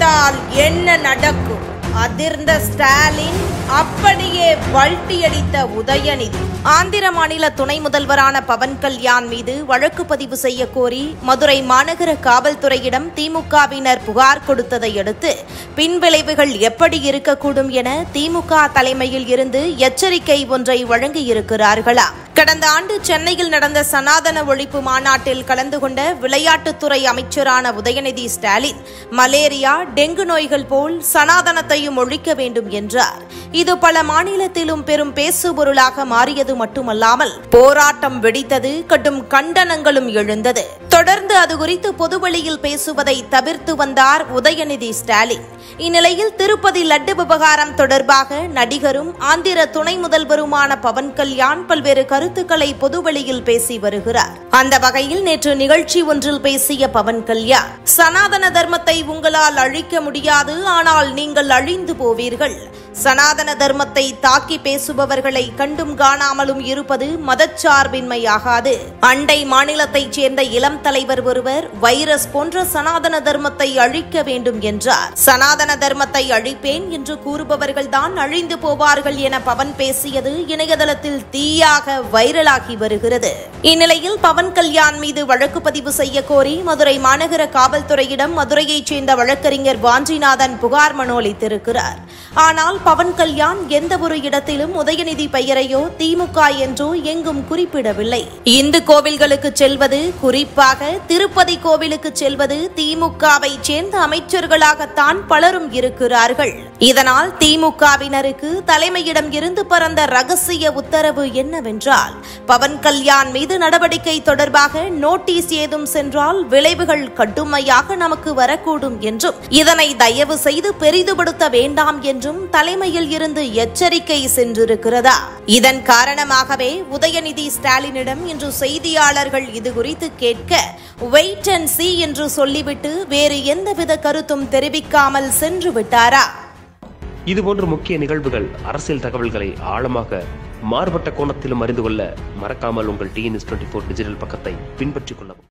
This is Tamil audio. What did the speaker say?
வந்தால் என்ன நடக்கும் அதிர்ந்த ஸ்டாலின் அப்படியே பல்ட்டியடித்த உதயநிதி ஆந்திர மாநில துணை முதல்வரான பவன் கல்யாண் மீது வழக்கு பதிவு செய்ய கோரி மதுரை மாநகர காவல்துறையிடம் திமுகவினர் புகார் கொடுத்ததை அடுத்து பின்விளைவுகள் எப்படி இருக்கக்கூடும் என திமுக தலைமையில் இருந்து எச்சரிக்கை ஒன்றை வழங்கியிருக்கிறார்களா கடந்த ஆண்டு சென்னையில் நடந்த சனாதன ஒழிப்பு மாநாட்டில் கலந்து கொண்ட விளையாட்டுத்துறை அமைச்சரான உதயநிதி ஸ்டாலின் மலேரியா டெங்கு நோய்கள் போல் சனாதனத்தையும் ஒழிக்க வேண்டும் என்றார் இது பல மாநிலத்திலும் பெரும் பேசுபொருளாக மாறியது மட்டுமல்லாமல் போராட்டம் வெடித்தது கடும் கண்டனங்களும் எழுந்தது தொடர்ந்து அது குறித்து பொதுவெளியில் பேசுவதை தவிர்த்து வந்தார் உதயநிதி ஸ்டாலின் இந்நிலையில் திருப்பதி லட்டு விவகாரம் தொடர்பாக நடிகரும் ஆந்திர துணை முதல்வருமான பவன் கல்யாண் பல்வேறு கருத்துக்களை பொதுவெளியில் பேசி வருகிறார் அந்த வகையில் நேற்று நிகழ்ச்சி ஒன்றில் பேசிய பவன் கல்யாண் சனாதன தர்மத்தை உங்களால் அழிக்க முடியாது ஆனால் நீங்கள் அழிந்து போவீர்கள் சனாதன தர்மத்தை தாக்கி பேசுபவர்களை கண்டும் காணாமலும் இருப்பது மதச்சார்பின்மையாகாது அண்டை மாநிலத்தைச் சேர்ந்த இளம் தலைவர் ஒருவர் வைரஸ் போன்ற சனாதன தர்மத்தை அழிக்க வேண்டும் என்றார் சனாதன தர்மத்தை அழிப்பேன் என்று கூறுபவர்கள்தான் அழிந்து போவார்கள் என பவன் பேசியது இணையதளத்தில் தீயாக வைரலாகி வருகிறது இந்நிலையில் பவன் கல்யாண் மீது வழக்கு பதிவு செய்ய கோரி மதுரை மாநகர காவல்துறையிடம் மதுரையைச் சேர்ந்த வழக்கறிஞர் வாஞ்சிநாதன் புகார் மனு அளித்திருக்கிறார் ஆனால் பவன் கல்யாண் எந்த ஒரு இடத்திலும் உதயநிதி பெயரையோ திமுக என்றோ எங்கும் குறிப்பிடவில்லை இந்து கோவில்களுக்கு செல்வது குறிப்பாக திருப்பதி கோவிலுக்கு செல்வது திமுகவை சேர்ந்த அமைச்சர்களாகத்தான் பலரும் இருக்கிறார்கள் இதனால் திமுகவினருக்கு தலைமையிடம் இருந்து பறந்த ரகசிய உத்தரவு என்னவென்றால் பவன் கல்யாண் மீது நடவடிக்கை தொடர்பாக நோட்டீஸ் ஏதும் சென்றால் விளைவுகள் கடுமையாக நமக்கு வரக்கூடும் என்றும் இதனை தயவு செய்து பெரிதுபடுத்த வேண்டாம் என்றும் தலைமையில் இருந்து எச்சரிக்கை சென்றிருக்கிறதா இதன் காரணமாகவே உதயநிதி ஸ்டாலினிடம் இன்று செய்தியாளர்கள் இது குறித்து கேட்க வெயிட் அண்ட் சி என்று சொல்லிவிட்டு வேறு எந்தவித கருத்தும் தெரிவிக்காமல் சென்று விட்டாரா இதுபோன்ற முக்கிய நிகழ்வுகள் அரசியல் தகவல்களை ஆழமாக மாறுபட்ட கோணத்திலும் அறிந்து கொள்ள மறக்காமல் உங்கள் டிஎன்எஸ் டுவெண்ட்டி ஃபோர் டிஜிட்டல் பக்கத்தை பின்பற்றிக் கொள்ளவும்